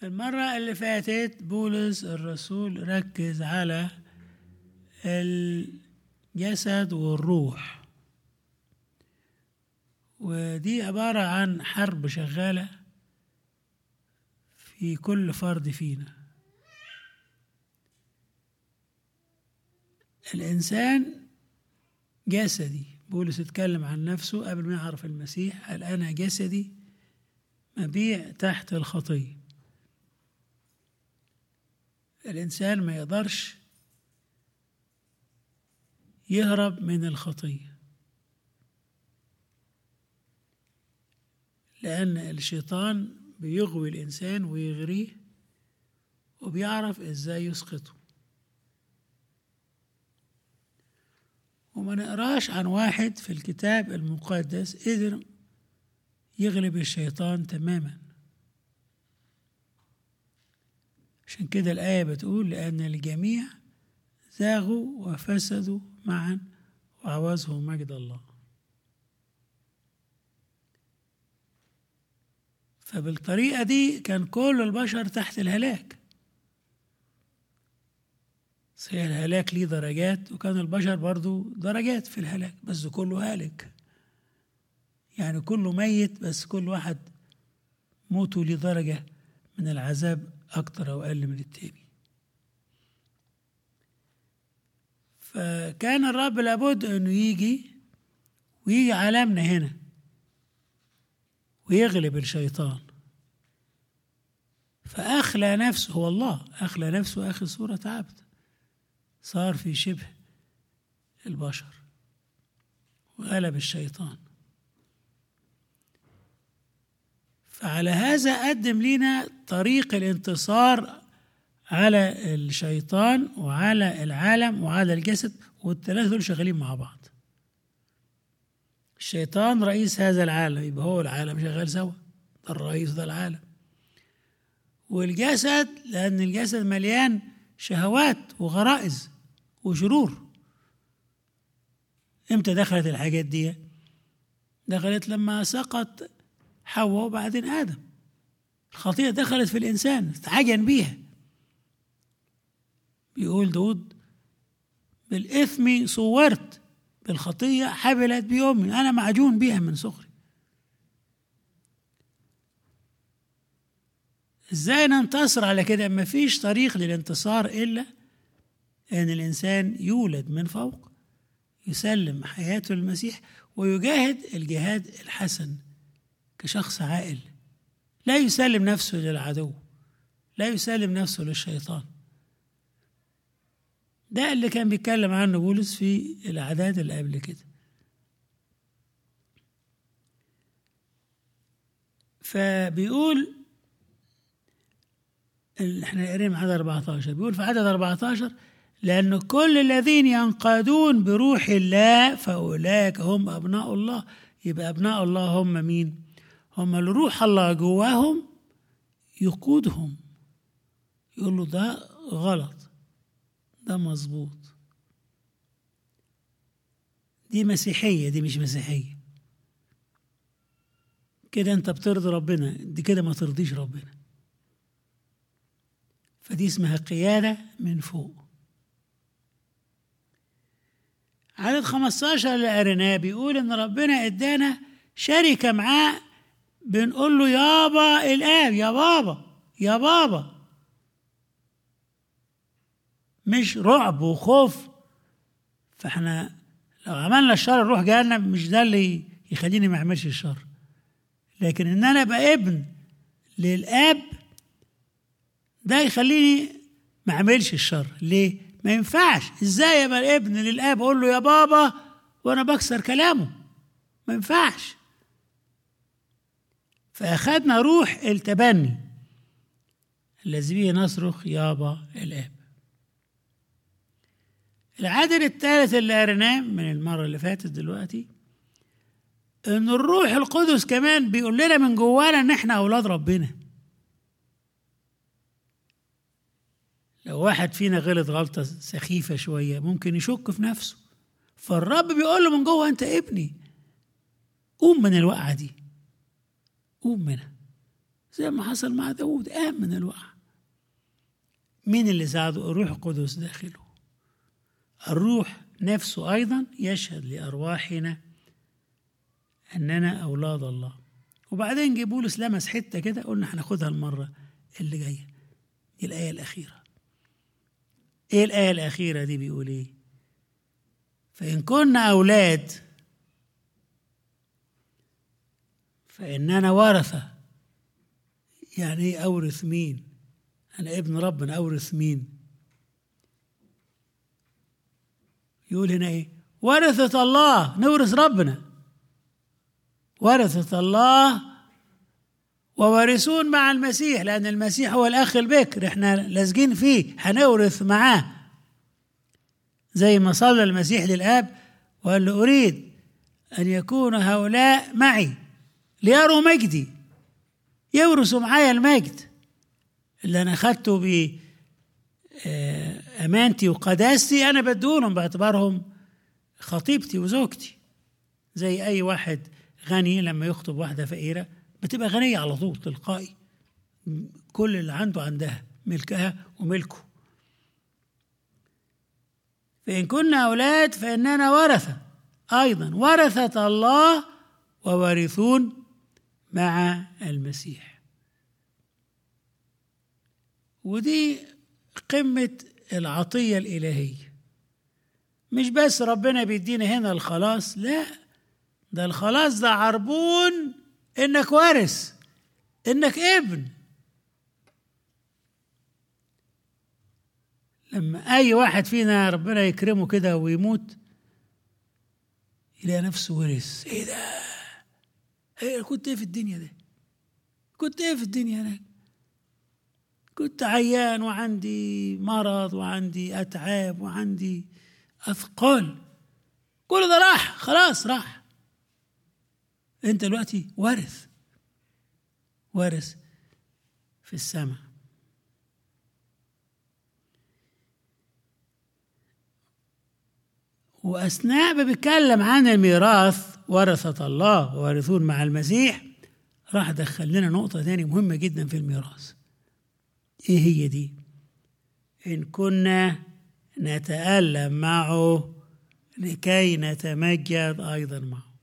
المرة اللي فاتت بولس الرسول ركز على الجسد والروح ودي عبارة عن حرب شغالة في كل فرد فينا الإنسان جسدي بولس اتكلم عن نفسه قبل ما يعرف المسيح قال أنا جسدي مبيع تحت الخطية الإنسان ما يقدرش يهرب من الخطية لأن الشيطان بيغوي الإنسان ويغريه وبيعرف إزاي يسقطه وما نقراش عن واحد في الكتاب المقدس قدر يغلب الشيطان تماما عشان كده الآية بتقول لأن الجميع زاغوا وفسدوا معا وعوزهم مجد الله فبالطريقة دي كان كل البشر تحت الهلاك صحيح الهلاك ليه درجات وكان البشر برضو درجات في الهلاك بس كله هالك يعني كله ميت بس كل واحد موته ليه درجة من العذاب أكتر أو أقل من التاني فكان الرب لابد أنه يجي ويجي عالمنا هنا ويغلب الشيطان فأخلى نفسه هو الله أخلى نفسه أخي صورة عبد صار في شبه البشر وغلب الشيطان فعلى هذا قدم لنا طريق الانتصار على الشيطان وعلى العالم وعلى الجسد والثلاثة دول شغالين مع بعض الشيطان رئيس هذا العالم يبقى هو العالم شغال سوا ده الرئيس ده العالم والجسد لأن الجسد مليان شهوات وغرائز وشرور امتى دخلت الحاجات دي دخلت لما سقط حواء وبعدين آدم الخطيئة دخلت في الإنسان اتعجن بيها بيقول داود بالإثم صورت بالخطية حبلت بيومي أنا معجون بيها من صغري ازاي ننتصر على كده ما فيش طريق للانتصار الا ان الانسان يولد من فوق يسلم حياته للمسيح ويجاهد الجهاد الحسن كشخص عاقل لا يسلم نفسه للعدو لا يسلم نفسه للشيطان ده اللي كان بيتكلم عنه بولس في الأعداد اللي قبل كده فبيقول احنا قرينا عدد 14 بيقول في عدد 14 لأن كل الذين ينقادون بروح الله فأولئك هم أبناء الله يبقى أبناء الله هم مين؟ هم اللي روح الله جواهم يقودهم يقول له ده غلط ده مظبوط دي مسيحية دي مش مسيحية كده انت بترضي ربنا دي كده ما ترضيش ربنا فدي اسمها قيادة من فوق عدد 15 اللي قريناه بيقول ان ربنا ادانا شركة معاه بنقول له يابا الآب يا بابا يا بابا مش رعب وخوف فاحنا لو عملنا الشر نروح جهنم مش ده اللي يخليني ما اعملش الشر لكن ان انا ابقى ابن للاب ده يخليني ما اعملش الشر ليه ما ينفعش ازاي ابقى ابن للاب اقول له يا بابا وانا بكسر كلامه ما ينفعش فاخذنا روح التبني الذي به نصرخ يابا الاب العدد الثالث اللي قريناه من المرة اللي فاتت دلوقتي إن الروح القدس كمان بيقول لنا من جوانا إن إحنا أولاد ربنا. لو واحد فينا غلط غلطة سخيفة شوية ممكن يشك في نفسه. فالرب بيقول له من جوه أنت ابني. قوم من الوقعة دي. قوم منها. زي ما حصل مع داود قام من الوقع مين اللي ساعده الروح القدس داخله الروح نفسه أيضا يشهد لأرواحنا أننا أولاد الله وبعدين جه بولس لمس حتة كده قلنا هناخدها المرة اللي جاية دي الآية الأخيرة إيه الآية الأخيرة دي بيقول إيه فإن كنا أولاد فإننا ورثة يعني إيه أورث مين أنا ابن ربنا أورث مين يقول هنا إيه ورثة الله نورث ربنا ورثة الله ووارثون مع المسيح لأن المسيح هو الأخ البكر احنا لازقين فيه هنورث معاه زي ما صلى المسيح للآب وقال له أريد أن يكون هؤلاء معي ليروا مجدي يورثوا معايا المجد اللي أنا أخدته ب أمانتي وقداستي أنا بدونهم باعتبارهم خطيبتي وزوجتي زي أي واحد غني لما يخطب واحدة فقيرة بتبقى غنية على طول تلقائي كل اللي عنده عندها ملكها وملكه فإن كنا أولاد فإننا ورثة أيضا ورثة الله ووارثون مع المسيح ودي قمة العطية الإلهية مش بس ربنا بيدينا هنا الخلاص لا ده الخلاص ده عربون انك وارث انك ابن لما اي واحد فينا ربنا يكرمه كده ويموت يلاقي نفسه ورث ايه ده ايه كنت ايه في الدنيا ده كنت ايه في الدنيا هناك كنت عيان وعندي مرض وعندي اتعاب وعندي اثقال كل ده راح خلاص راح انت دلوقتي وارث وارث في السماء واثناء ما بيتكلم عن الميراث ورثة الله ووارثون مع المسيح راح دخل لنا نقطة تانية مهمة جدا في الميراث ايه هي دي ان كنا نتألم معه لكي نتمجد ايضا معه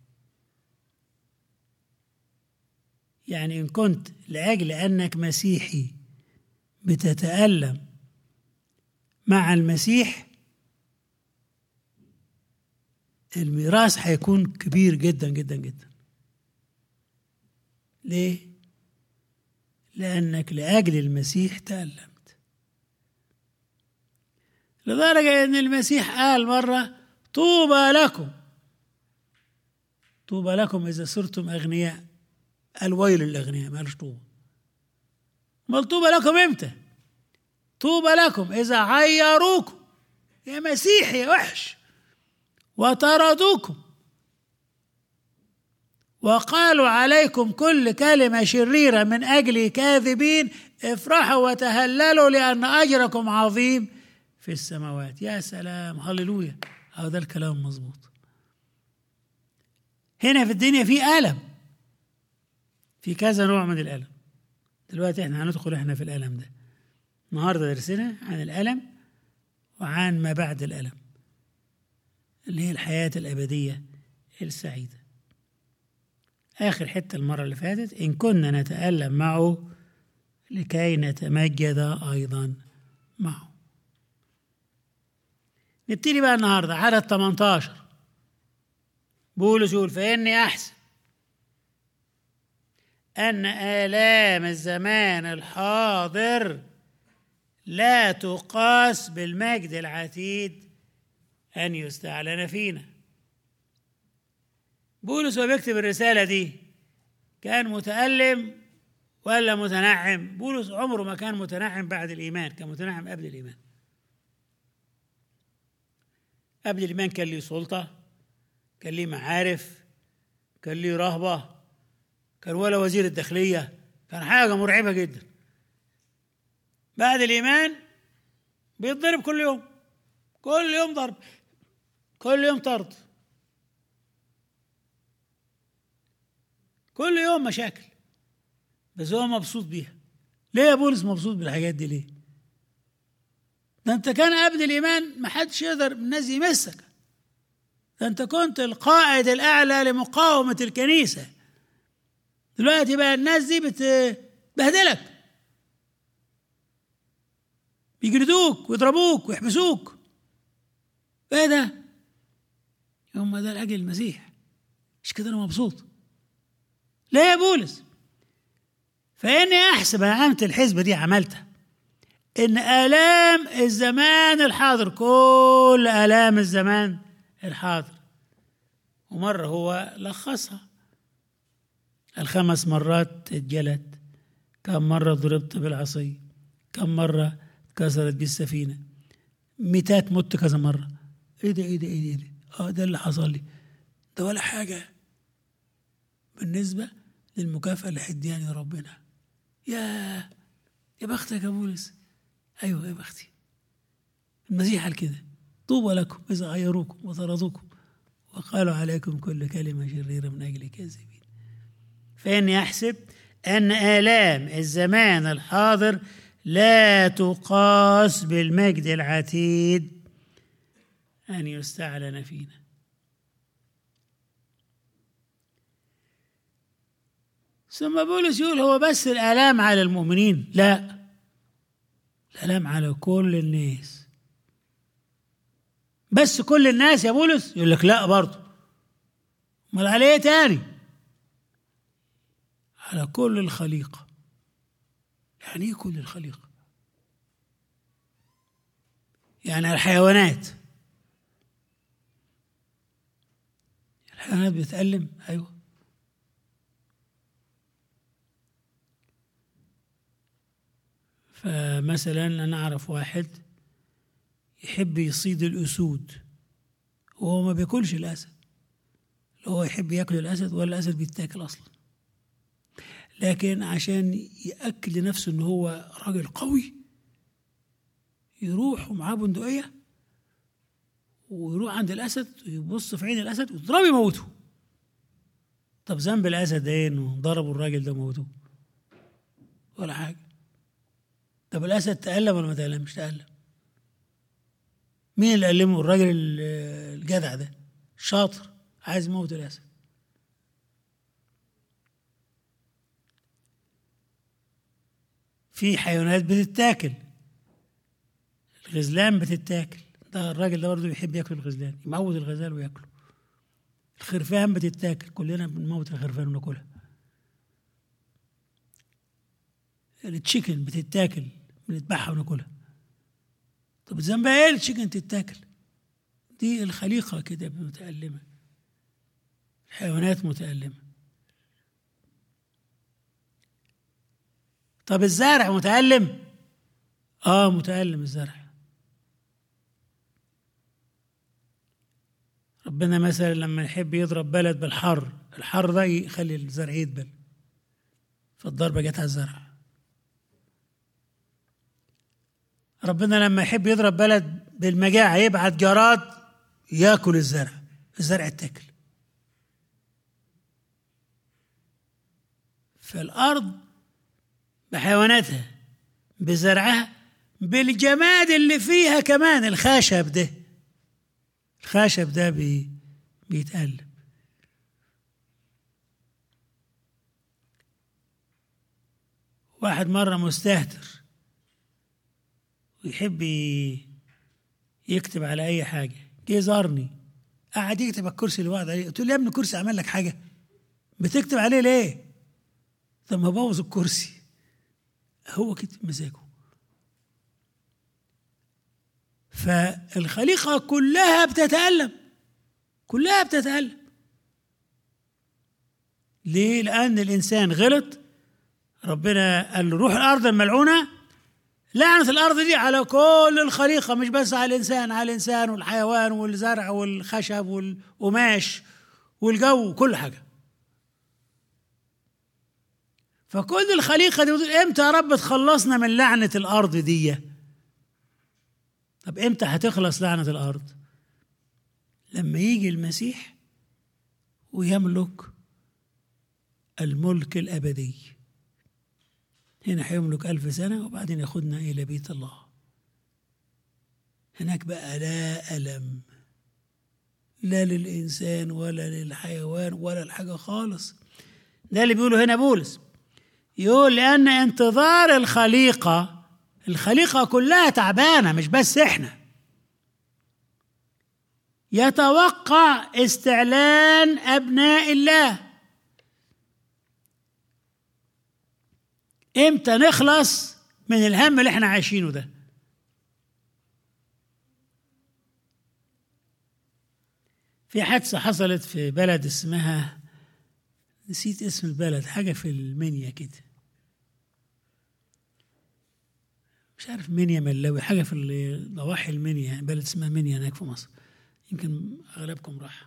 يعني ان كنت لاجل انك مسيحي بتتألم مع المسيح الميراث هيكون كبير جدا جدا جدا ليه لانك لاجل المسيح تألمت لدرجة ان المسيح قال مرة طوبى لكم طوبى لكم اذا صرتم اغنياء الويل للاغنياء ما قالش طوبى امال طوبى لكم امتى طوبى لكم اذا عيروكم يا مسيحي يا وحش وطردوكم وقالوا عليكم كل كلمة شريرة من أجل كاذبين افرحوا وتهللوا لأن أجركم عظيم في السماوات يا سلام هللويا أو ده الكلام مظبوط هنا في الدنيا في ألم في كذا نوع من الألم دلوقتي احنا هندخل احنا في الألم ده النهارده درسنا عن الألم وعن ما بعد الألم اللي هي الحياة الأبدية السعيدة آخر حتة المرة اللي فاتت إن كنا نتألم معه لكي نتمجد أيضا معه نبتدي بقى النهاردة عدد 18 بولس يقول فإني أحسن أن آلام الزمان الحاضر لا تقاس بالمجد العتيد أن يستعلن فينا بولس وهو بيكتب الرسالة دي كان متألم ولا متنعم بولس عمره ما كان متنعم بعد الإيمان كان متنعم قبل الإيمان قبل الإيمان كان ليه سلطة كان ليه معارف كان ليه رهبة كان ولا وزير الداخلية كان حاجة مرعبة جدا بعد الإيمان بيتضرب كل يوم كل يوم ضرب كل يوم طرد كل يوم مشاكل بس هو مبسوط بيها ليه يا بولس مبسوط بالحاجات دي ليه ده انت كان قبل الايمان ما حدش يقدر من الناس يمسك ده انت كنت القائد الاعلى لمقاومه الكنيسه دلوقتي بقى الناس دي بتبهدلك بيجلدوك ويضربوك ويحبسوك ايه ده هم ده لاجل المسيح مش كده انا مبسوط ليه يا بولس فاني احسب انا عملت الحسبه دي عملتها ان الام الزمان الحاضر كل الام الزمان الحاضر ومره هو لخصها الخمس مرات اتجلد كم مرة ضربت بالعصي كم مرة اتكسرت بي السفينة ميتات مت كذا مرة ايه ده ايه ده ايه ده, إيه ده؟ اه ده اللي حصل لي ده ولا حاجة بالنسبة للمكافأة اللي هيديها ربنا يا يا بختك يا بولس ايوه يا بختي المسيح قال كده طوبى لكم اذا غيروكم وطردوكم وقالوا عليكم كل كلمه شريره من اجل كاذبين فاني احسب ان الام الزمان الحاضر لا تقاس بالمجد العتيد ان يستعلن فينا ثم بولس يقول هو بس الآلام على المؤمنين لا الآلام على كل الناس بس كل الناس يا بولس يقول لك لا برضه امال على ايه تاني على كل الخليقة يعني ايه كل الخليقة يعني الحيوانات الحيوانات بتألم أيوه فمثلا أنا أعرف واحد يحب يصيد الأسود وهو ما بياكلش الأسد هو يحب ياكل الأسد ولا الأسد بيتاكل أصلا لكن عشان يأكد لنفسه إن هو راجل قوي يروح ومعاه بندقية ويروح عند الأسد ويبص في عين الأسد ويضرب يموته طب ذنب الأسد إيه إنه ضربوا الراجل ده وموتوه ولا حاجة طب الأسد تألم ولا ما تألمش؟ تألم مين اللي ألمه؟ الراجل الجدع ده شاطر عايز يموت الأسد في حيوانات بتتاكل الغزلان بتتاكل ده الراجل ده برضه بيحب ياكل الغزلان يموت الغزال وياكله الخرفان بتتاكل كلنا بنموت الخرفان وناكلها التشيكن بتتاكل بنذبحها وناكلها طب ذنبها ايه التشيكن تتاكل دي الخليقه كده متألمه الحيوانات متألمه طب الزارع متألم اه متألم الزرع ربنا مثلا لما يحب يضرب بلد بالحر الحر ده يخلي الزرع يدبل فالضربة جت على الزرع ربنا لما يحب يضرب بلد بالمجاعة يبعت جراد ياكل الزرع الزرع اتاكل فالأرض بحيواناتها بزرعها بالجماد اللي فيها كمان الخشب ده الخشب ده بي بيتقلب واحد مرة مستهتر ويحب يكتب على أي حاجة جه زارني قعد يكتب على الكرسي اللي قاعد عليه قلت له يا ابني الكرسي عمل لك حاجة بتكتب عليه ليه؟ طب ما بوظ الكرسي هو كده مزاجه فالخليقة كلها بتتألم كلها بتتألم ليه؟ لأن الإنسان غلط ربنا قال له روح الأرض الملعونة لعنة الأرض دي على كل الخليقة مش بس على الإنسان على الإنسان والحيوان والزرع والخشب والقماش والجو كل حاجة فكل الخليقة دي بتقول امتى يا رب تخلصنا من لعنة الأرض دي طب امتى هتخلص لعنة الأرض لما يجي المسيح ويملك الملك الأبدي هنا هيملك ألف سنة وبعدين ياخدنا إلى بيت الله هناك بقى لا ألم لا للإنسان ولا للحيوان ولا الحاجة خالص ده اللي بيقوله هنا بولس يقول لأن انتظار الخليقة الخليقة كلها تعبانة مش بس إحنا يتوقع استعلان أبناء الله إمتى نخلص من الهم اللي إحنا عايشينه ده في حادثة حصلت في بلد اسمها نسيت اسم البلد حاجة في المنيا كده مش عارف منيا ملاوي حاجة في ضواحي المنيا بلد اسمها منيا هناك في مصر يمكن أغلبكم راح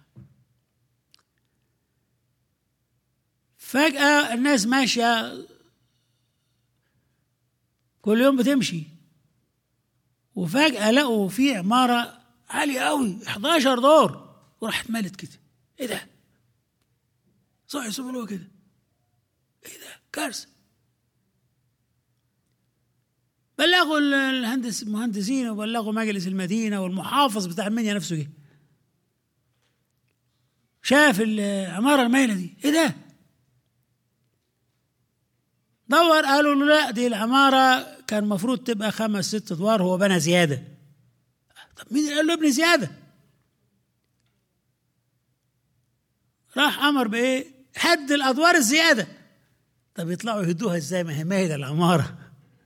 فجأة الناس ماشية كل يوم بتمشي وفجأة لقوا في عمارة عالية قوي 11 دور وراحت مالت كده ايه ده؟ صح يسوبوا كده ايه ده؟ كارثة بلغوا الهندس المهندسين وبلغوا مجلس المدينة والمحافظ بتاع المنيا نفسه جه شاف العمارة المايلة دي ايه ده؟ دور قالوا له لا دي العمارة كان المفروض تبقى خمس ست ادوار هو بنى زيادة طب مين اللي قال له ابني زيادة؟ راح امر بايه؟ حد الادوار الزياده طب يطلعوا يهدوها ازاي ما هي مايله العماره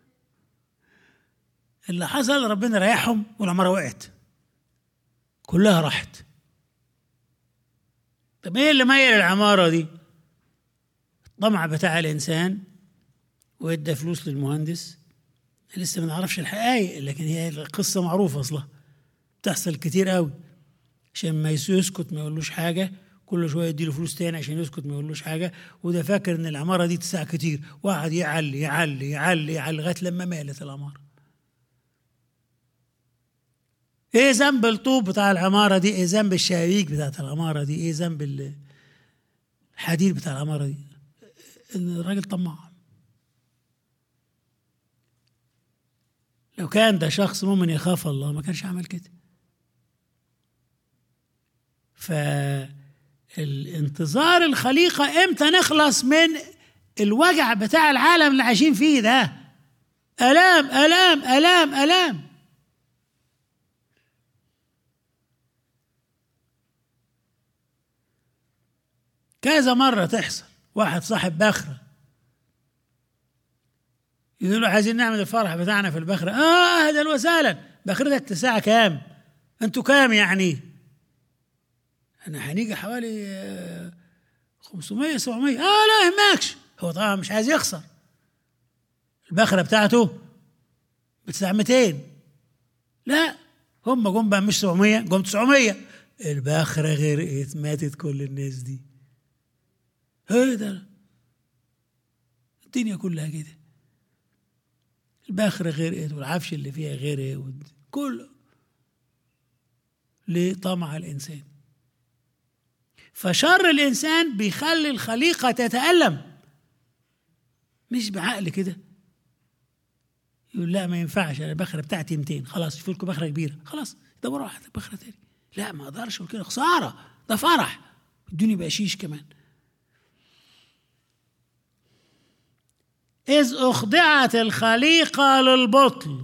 اللي حصل ربنا ريحهم والعماره وقعت كلها راحت طب ايه اللي ميل العماره دي؟ الطمع بتاع الانسان وادى فلوس للمهندس لسه ما نعرفش الحقائق لكن هي القصه معروفه اصلا بتحصل كتير قوي عشان ما يسكت ما يقولوش حاجه كل شويه يديله فلوس تاني عشان يسكت ما يقولوش حاجه وده فاكر ان العماره دي تسع كتير وقعد يعلي يعلي يعلي يعلي لغايه لما مالت العماره ايه ذنب الطوب بتاع العماره دي ايه ذنب الشبابيك بتاعت العماره دي ايه ذنب الحديد بتاع العماره دي ان الراجل طماع لو كان ده شخص مؤمن يخاف الله ما كانش عمل كده ف الانتظار الخليقة امتى نخلص من الوجع بتاع العالم اللي عايشين فيه ده ألام ألام ألام ألام كذا مرة تحصل واحد صاحب بخرة يقول له عايزين نعمل الفرح بتاعنا في البخرة اه اهلا وسهلا بخرتك الساعة كام انتوا كام يعني انا هنيجي حوالي 500 700 اه لا يهمكش هو طبعا مش عايز يخسر البخره بتاعته بتدفع 200 لا هم جم بقى مش 700 جم 900 البخره غرقت ماتت كل الناس دي ايه ده الدنيا كلها كده البخره غرقت والعفش اللي فيها غرق كله لطمع الانسان فشر الانسان بيخلي الخليقه تتالم مش بعقل كده يقول لا ما ينفعش انا البخره بتاعتي 200 خلاص شوفوا لكم بخره كبيره خلاص دوروا واحده بخره تاني لا ما اقدرش اقول كده خساره ده فرح ادوني بقشيش كمان إذ أخضعت الخليقة للبطل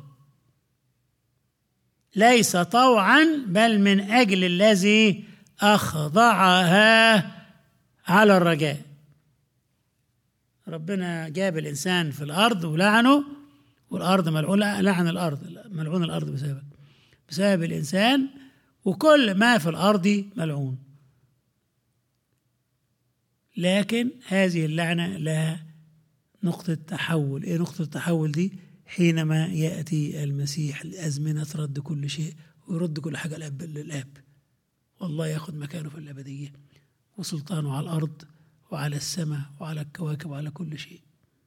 ليس طوعا بل من أجل الذي أخضعها على الرجاء ربنا جاب الإنسان في الأرض ولعنه والأرض ملعونة لعن الأرض ملعون الأرض بسبب بسبب الإنسان وكل ما في الأرض ملعون لكن هذه اللعنة لها نقطة تحول إيه نقطة التحول دي حينما يأتي المسيح لأزمنة رد كل شيء ويرد كل حاجة الأب للآب والله ياخذ مكانه في الأبدية وسلطانه على الأرض وعلى السماء وعلى الكواكب وعلى كل شيء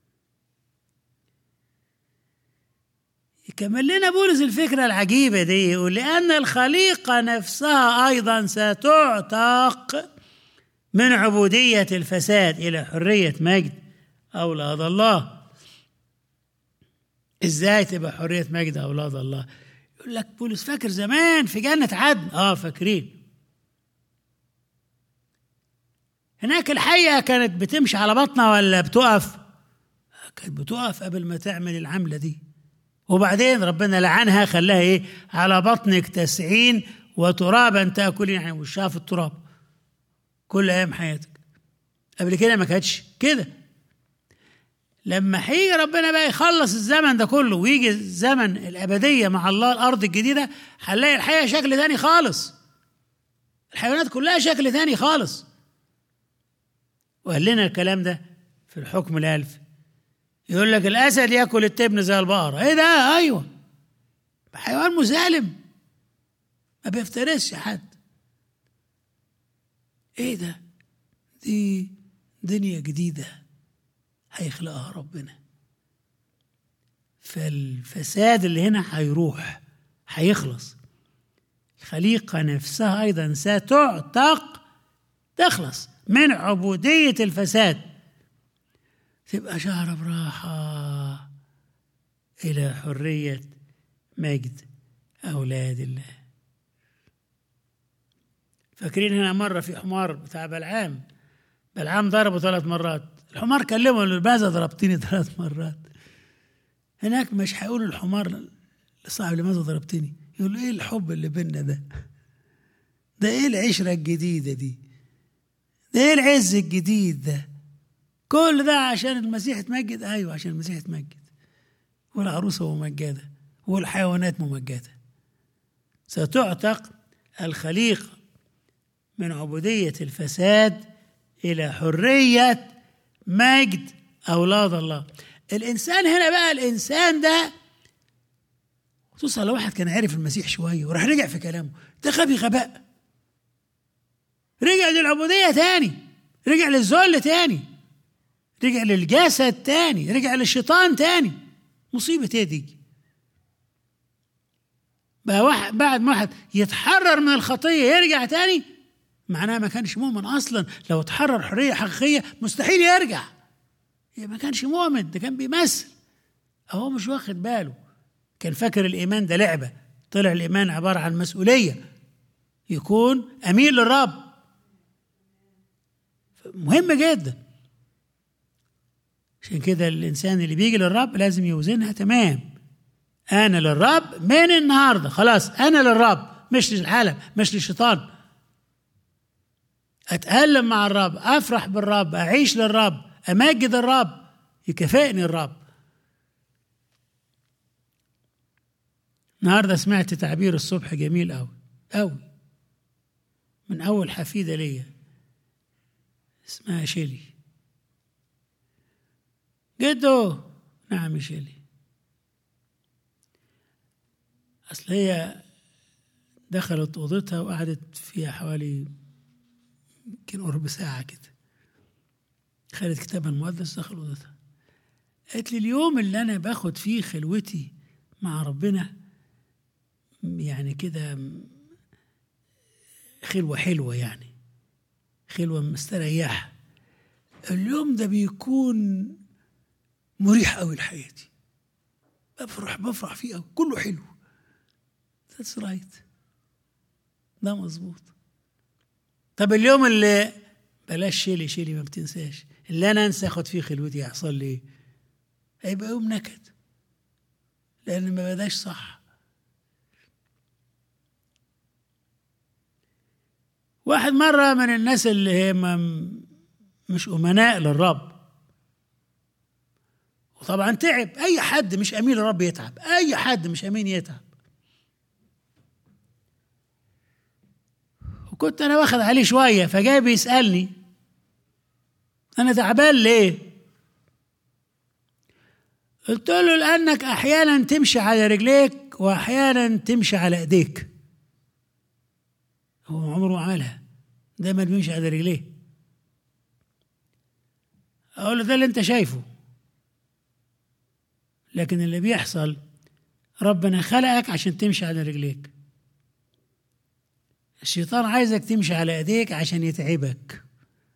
يكمل لنا بولس الفكرة العجيبة دي يقول لأن الخليقة نفسها أيضا ستعتق من عبودية الفساد إلى حرية مجد أولاد الله ازاي تبقى حريه مجد اولاد الله يقول لك بولس فاكر زمان في جنه عدن اه فاكرين هناك الحقيقه كانت بتمشي على بطنها ولا بتقف كانت بتقف قبل ما تعمل العمله دي وبعدين ربنا لعنها خلاها ايه على بطنك تسعين وترابا تاكلين يعني وشها في التراب كل ايام حياتك قبل كده ما كانتش كده لما هيجي ربنا بقى يخلص الزمن ده كله ويجي الزمن الابديه مع الله الارض الجديده هنلاقي الحياه شكل تاني خالص الحيوانات كلها شكل تاني خالص وقال لنا الكلام ده في الحكم الالف يقول لك الاسد ياكل التبن زي البقره ايه ده ايوه حيوان مسالم ما بيفترسش حد ايه ده دي دنيا جديده هيخلقها ربنا فالفساد اللي هنا هيروح هيخلص الخليقة نفسها أيضا ستعتق تخلص من عبودية الفساد تبقى شعر براحة إلى حرية مجد أولاد الله فاكرين هنا مرة في حمار بتاع بلعام بلعام ضربه ثلاث مرات الحمار كلمه لماذا ضربتني ثلاث مرات هناك مش هيقول الحمار لصاحب لماذا ضربتني يقول له ايه الحب اللي بينا ده ده ايه العشرة الجديدة دي ده ايه العز الجديد ده كل ده عشان المسيح اتمجد ايوه عشان المسيح اتمجد والعروسة ممجدة والحيوانات ممجدة ستعتق الخليقة من عبودية الفساد إلى حرية مجد أولاد الله الإنسان هنا بقى الإنسان ده خصوصا لو واحد كان عارف المسيح شوية وراح رجع في كلامه ده غبي غباء رجع للعبودية تاني رجع للذل تاني رجع للجسد تاني رجع للشيطان تاني مصيبة ايه دي بقى واحد بعد ما واحد يتحرر من الخطية يرجع تاني معناها ما كانش مؤمن اصلا لو تحرر حريه حقيقيه مستحيل يرجع ما كانش مؤمن ده كان بيمثل هو مش واخد باله كان فاكر الايمان ده لعبه طلع الايمان عباره عن مسؤوليه يكون امين للرب مهم جدا عشان كده الانسان اللي بيجي للرب لازم يوزنها تمام انا للرب من النهارده خلاص انا للرب مش للعالم مش للشيطان اتالم مع الرب افرح بالرب اعيش للرب امجد الرب يكافئني الرب النهارده سمعت تعبير الصبح جميل قوي قوي من اول حفيده ليا اسمها شيلي جدو نعم يا شيلي اصل هي دخلت اوضتها وقعدت فيها حوالي يمكن قرب ساعة كده خدت كتابها المقدس دخل أوضتها قالت لي اليوم اللي أنا باخد فيه خلوتي مع ربنا يعني كده خلوة حلوة يعني خلوة مستريحة اليوم ده بيكون مريح قوي لحياتي بفرح بفرح فيه قوي كله حلو ذاتس رايت ده مظبوط طب اليوم اللي بلاش شيلي شيلي ما بتنساش اللي انا انسى اخد فيه خلوتي هيحصل لي ايه؟ هيبقى يوم نكد لان ما بداش صح واحد مرة من الناس اللي هي مش أمناء للرب وطبعا تعب أي حد مش أمين للرب يتعب أي حد مش أمين يتعب وكنت انا واخد عليه شويه فجاي بيسالني انا تعبان ليه قلت له لانك احيانا تمشي على رجليك واحيانا تمشي على ايديك هو عمره ما عملها دايما بيمشي على رجليه اقول له ده اللي انت شايفه لكن اللي بيحصل ربنا خلقك عشان تمشي على رجليك الشيطان عايزك تمشي على ايديك عشان يتعبك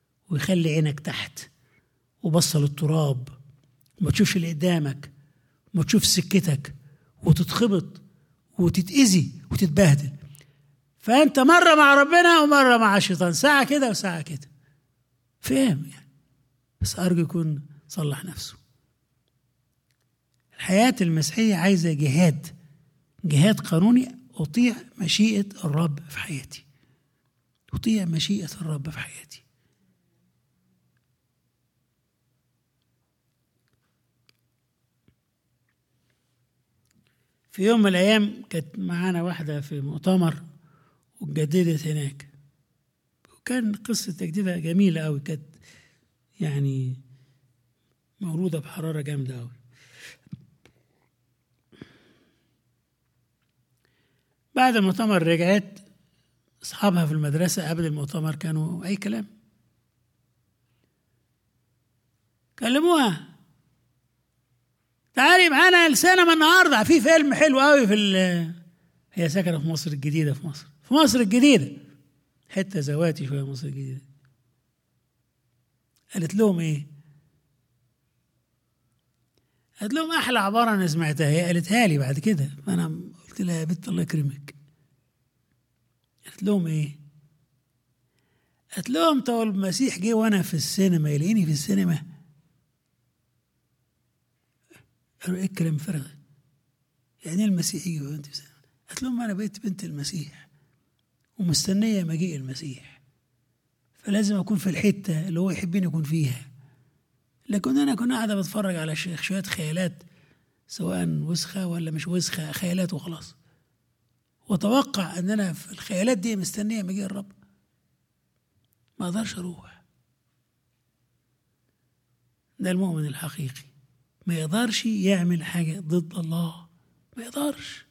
ويخلي عينك تحت وبص للتراب وما تشوفش اللي قدامك ما تشوف سكتك وتتخبط وتتأذي وتتبهدل فأنت مرة مع ربنا ومرة مع الشيطان ساعة كده وساعة كده فهم يعني بس أرجو يكون صلح نفسه الحياة المسيحية عايزة جهاد جهاد قانوني أطيع مشيئة الرب في حياتي أطيع مشيئة الرب في حياتي في يوم من الأيام كانت معانا واحدة في مؤتمر واتجددت هناك وكان قصة تجديدها جميلة أوي كانت يعني مولودة بحرارة جامدة أوي بعد المؤتمر رجعت أصحابها في المدرسة قبل المؤتمر كانوا أي كلام كلموها تعالي معانا السينما النهارده في فيلم حلو قوي في ال- هي ساكنه في مصر الجديده في مصر في مصر الجديده حته زواتي شويه مصر الجديده قالت لهم ايه قالت لهم احلى عباره انا سمعتها هي قالتها لي بعد كده فانا قلت لها يا بنت الله يكرمك قالت لهم ايه قالت لهم طب المسيح جه وانا في السينما يلاقيني في السينما قالوا ايه الكلام الفارغ ده؟ يعني ايه المسيح يجي وانت في السينما؟ قالت لهم انا بقيت بنت المسيح ومستنيه مجيء المسيح فلازم اكون في الحته اللي هو يحبني اكون فيها لكن انا كنت قاعده بتفرج على ش- شويه خيالات سواء وسخه ولا مش وسخه خيالات وخلاص واتوقع ان انا في الخيالات دي مستنيه مجيء الرب ما اقدرش اروح ده المؤمن الحقيقي ما يقدرش يعمل حاجه ضد الله ما يقدرش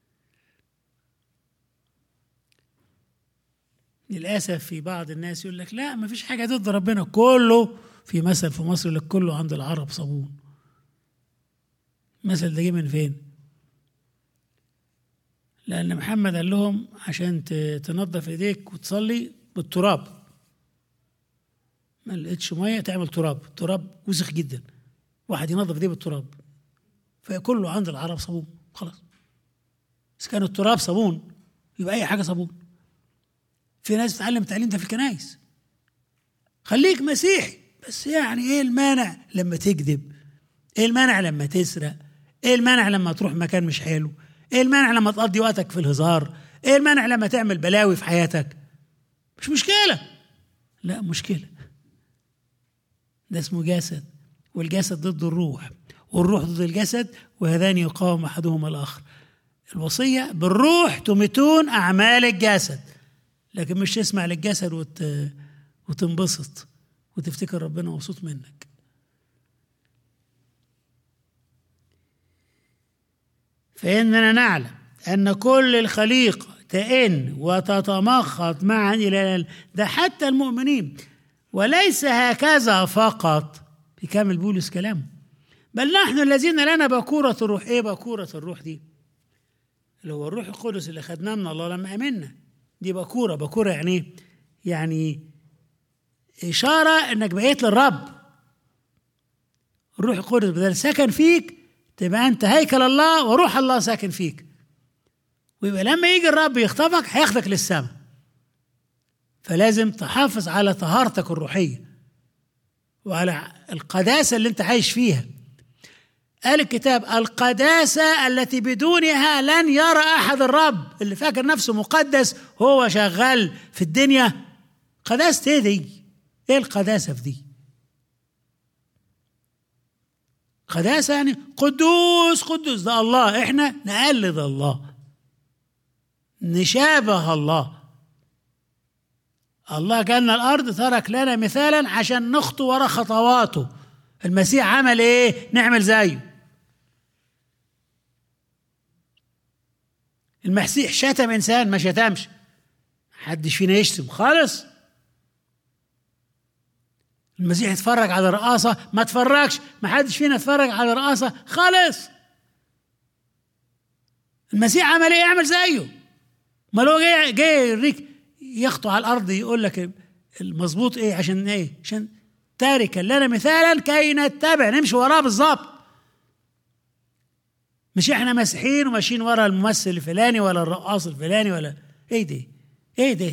للاسف في بعض الناس يقول لك لا ما فيش حاجه ضد ربنا كله في مثل في مصر يقول لك كله عند العرب صابون المثل ده جه من فين لان محمد قال لهم عشان ت- تنظف ايديك وتصلي بالتراب ما لقيتش ميه تعمل تراب التراب وسخ جدا واحد ينظف ايديه بالتراب فكله عند العرب صابون خلاص بس كان التراب صابون يبقى اي حاجه صابون في ناس بتتعلم التعليم ده في الكنايس خليك مسيحي بس يعني ايه المانع لما تكذب ايه المانع لما تسرق ايه المانع لما تروح مكان مش حلو ايه المانع لما تقضي وقتك في الهزار ايه المانع لما تعمل بلاوي في حياتك مش مشكله لا مشكله ده اسمه جسد والجسد ضد الروح والروح ضد الجسد وهذان يقاوم احدهما الاخر الوصيه بالروح تميتون اعمال الجسد لكن مش تسمع للجسد وت... وتنبسط وتفتكر ربنا مبسوط منك فإننا نعلم أن كل الخليقة تئن وتتمخض معا إلى ال- ده حتى المؤمنين وليس هكذا فقط بيكمل بولس كلامه بل نحن الذين لنا بكورة الروح إيه بكورة الروح دي اللي هو الروح القدس اللي خدناه من الله لما آمنا دي بكورة بكورة يعني إيه؟ يعني إشارة إنك بقيت للرب الروح القدس بدل سكن فيك تبقى أنت هيكل الله وروح الله ساكن فيك ويبقى لما يجي الرب يخطفك هياخدك للسماء فلازم تحافظ على طهارتك الروحية وعلى القداسة اللي انت عايش فيها قال الكتاب القداسة التي بدونها لن يرى أحد الرب اللي فاكر نفسه مقدس هو شغال في الدنيا قداسة ايه دي؟ ايه القداسة في دي؟ قداسة يعني قدوس قدوس ده الله احنا نقلد الله نشابه الله الله جالنا الارض ترك لنا مثالا عشان نخطو ورا خطواته المسيح عمل ايه نعمل زيه المسيح شتم انسان ما شتمش محدش فينا يشتم خالص المسيح يتفرج على رقاصة ما تفرجش ما حدش فينا يتفرج على رقاصة خالص المسيح عمل ايه اعمل زيه ما لو جاي جاي يوريك يخطو على الارض يقول لك المظبوط ايه عشان ايه عشان تاركا لنا مثالا كي نتبع نمشي وراه بالظبط مش احنا مسيحيين وماشيين ورا الممثل الفلاني ولا الرقاص الفلاني ولا ايه ده ايه ده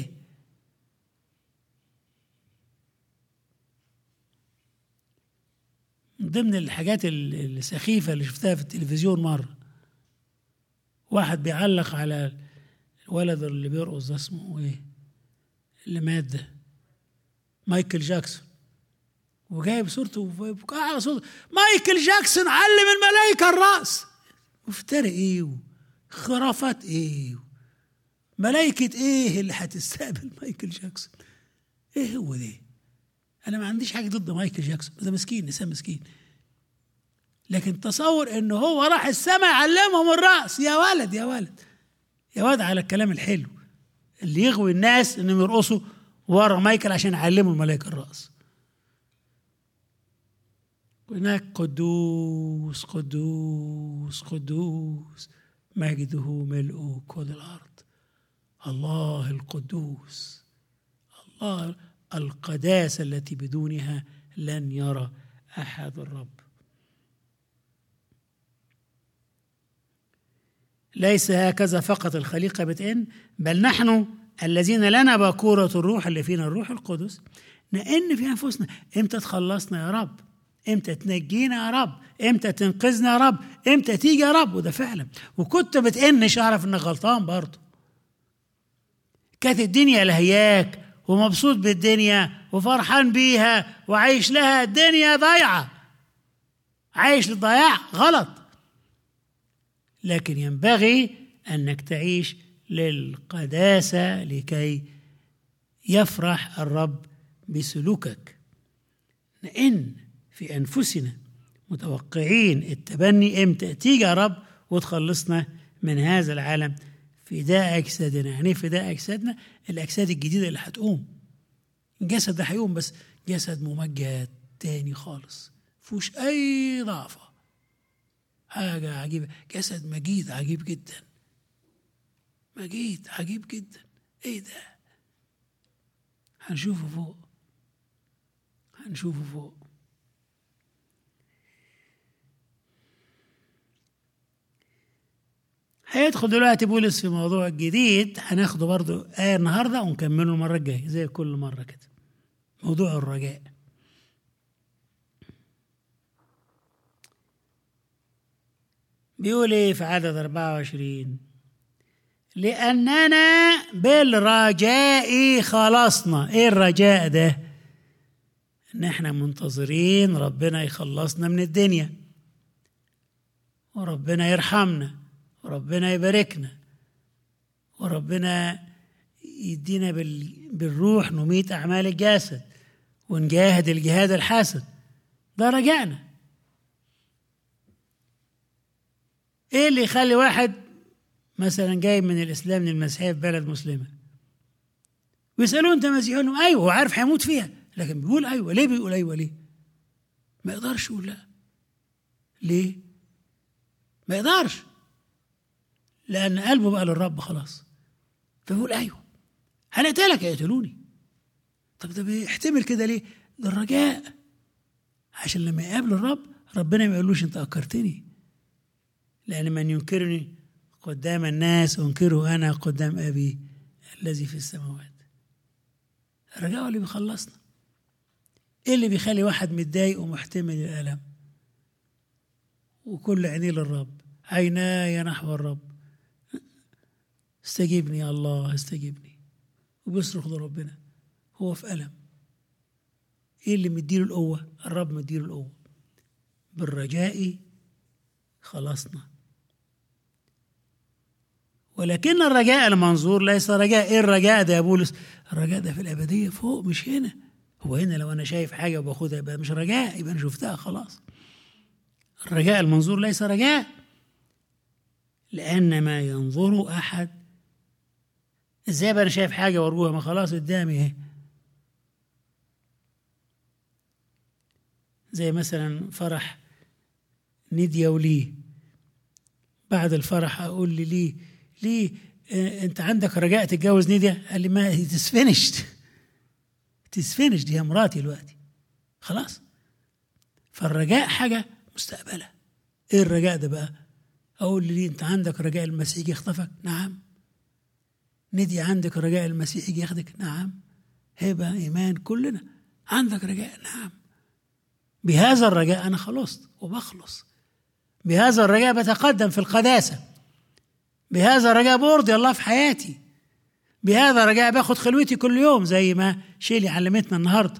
من ضمن الحاجات ال- السخيفة اللي شفتها في التلفزيون مرة واحد بيعلق على الولد اللي بيرقص ده اسمه ايه اللي مات ده مايكل جاكسون وجايب صورته وف- على صورته مايكل جاكسون علم الملائكة الرأس مفتري ايه خرافات ايه ملائكة ايه اللي هتستقبل مايكل جاكسون ايه هو ده انا ما عنديش حاجه ضد مايكل جاكسون ده مسكين انسان مسكين لكن تصور انه هو راح السماء يعلمهم الراس يا ولد يا ولد يا ولد على الكلام الحلو اللي يغوي الناس انهم يرقصوا ورا مايكل عشان يعلموا الملائكه الراس هناك قدوس قدوس قدوس مجده ملء كل الارض الله القدوس الله القداسة التي بدونها لن يرى أحد الرب ليس هكذا فقط الخليقة بتئن بل نحن الذين لنا باكورة الروح اللي فينا الروح القدس نئن في أنفسنا إمتى تخلصنا يا رب إمتى تنجينا يا رب إمتى تنقذنا يا رب إمتى تيجي يا رب وده فعلا وكنت بتئنش أعرف إنك غلطان برضه كانت الدنيا لهياك ومبسوط بالدنيا وفرحان بيها وعايش لها الدنيا ضايعة عايش للضياع غلط لكن ينبغي أنك تعيش للقداسة لكي يفرح الرب بسلوكك نئن في أنفسنا متوقعين التبني إمتى تيجي يا رب وتخلصنا من هذا العالم فداء أجسادنا يعني إيه فداء أجسادنا الأجساد الجديدة اللي هتقوم الجسد ده هيقوم بس جسد ممجد تاني خالص فيهوش أي ضعفة حاجة عجيبة جسد مجيد عجيب جدا مجيد عجيب جدا ايه ده هنشوفه فوق هنشوفه فوق هيدخل دلوقتي بولس في موضوع جديد هناخده برضو آية النهاردة ونكمله المرة الجاية زي كل مرة كده موضوع الرجاء بيقول ايه في عدد 24 لأننا بالرجاء خلصنا ايه الرجاء ده ان احنا منتظرين ربنا يخلصنا من الدنيا وربنا يرحمنا وربنا يباركنا وربنا يدينا بال- بالروح نميت أعمال الجسد ونجاهد الجهاد الحسن ده رجعنا ايه اللي يخلي واحد مثلا جاي من الاسلام للمسيحيه في بلد مسلمه ويسالوه انت مسيحي يقول لهم ايوه هو عارف هيموت فيها لكن بيقول ايوه ليه بيقول ايوه ليه ما يقدرش يقول لا ليه ما يقدرش لان قلبه بقى للرب خلاص فبيقول ايوه هنقتلك يقتلوني طب ده بيحتمل كده ليه ده الرجاء عشان لما يقابل الرب ربنا ما يقولوش انت اكرتني لأن من ينكرني قدام الناس أنكره أنا قدام أبي الذي في السماوات الرجاء هو اللي بيخلصنا إيه اللي بيخلي واحد متضايق ومحتمل الألم وكل عينيه للرب عيناي نحو الرب استجيبني يا الله استجيبني وبيصرخ لربنا هو في ألم إيه اللي مديله القوة الرب مديله القوة بالرجاء خلصنا ولكن الرجاء المنظور ليس رجاء ايه الرجاء ده يا بولس الرجاء ده في الابديه فوق مش هنا هو هنا لو انا شايف حاجه وباخدها يبقى مش رجاء يبقى انا شفتها خلاص الرجاء المنظور ليس رجاء لان ما ينظر احد ازاي بقى انا شايف حاجه وارجوها ما خلاص قدامي اهي زي مثلا فرح ندية وليه بعد الفرح اقول لي ليه ليه آه انت عندك رجاء تتجوز ندية قال لي ما تسفنشت تسفنش دي هي مراتي دلوقتي خلاص فالرجاء حاجة مستقبلة ايه الرجاء ده بقى اقول لي انت عندك رجاء المسيح يجي يخطفك نعم ندي عندك رجاء المسيح يجي ياخدك نعم هبه ايمان كلنا عندك رجاء نعم بهذا الرجاء انا خلصت وبخلص بهذا الرجاء بتقدم في القداسه بهذا الرجاء برضي الله في حياتي بهذا الرجاء باخد خلوتي كل يوم زي ما شيلي علمتنا النهارده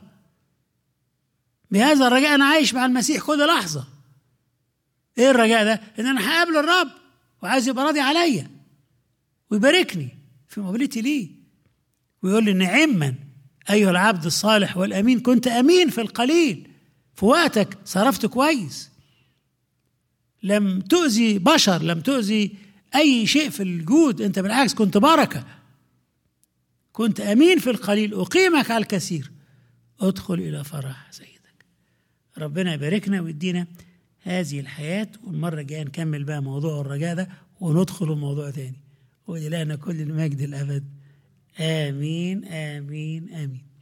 بهذا الرجاء انا عايش مع المسيح كل لحظه ايه الرجاء ده ان انا هقابل الرب وعايز يبقى راضي عليا ويباركني في مقابلتي ليه ويقول لي نعما ايها العبد الصالح والامين كنت امين في القليل في وقتك صرفت كويس لم تؤذي بشر لم تؤذي اي شيء في الجود انت بالعكس كنت بركه كنت امين في القليل اقيمك على الكثير ادخل الى فرح سيدك ربنا يباركنا ويدينا هذه الحياة والمرة الجاية نكمل بقى موضوع الرجاء ده وندخل موضوع تاني ولله كل المجد الأبد آمين آمين آمين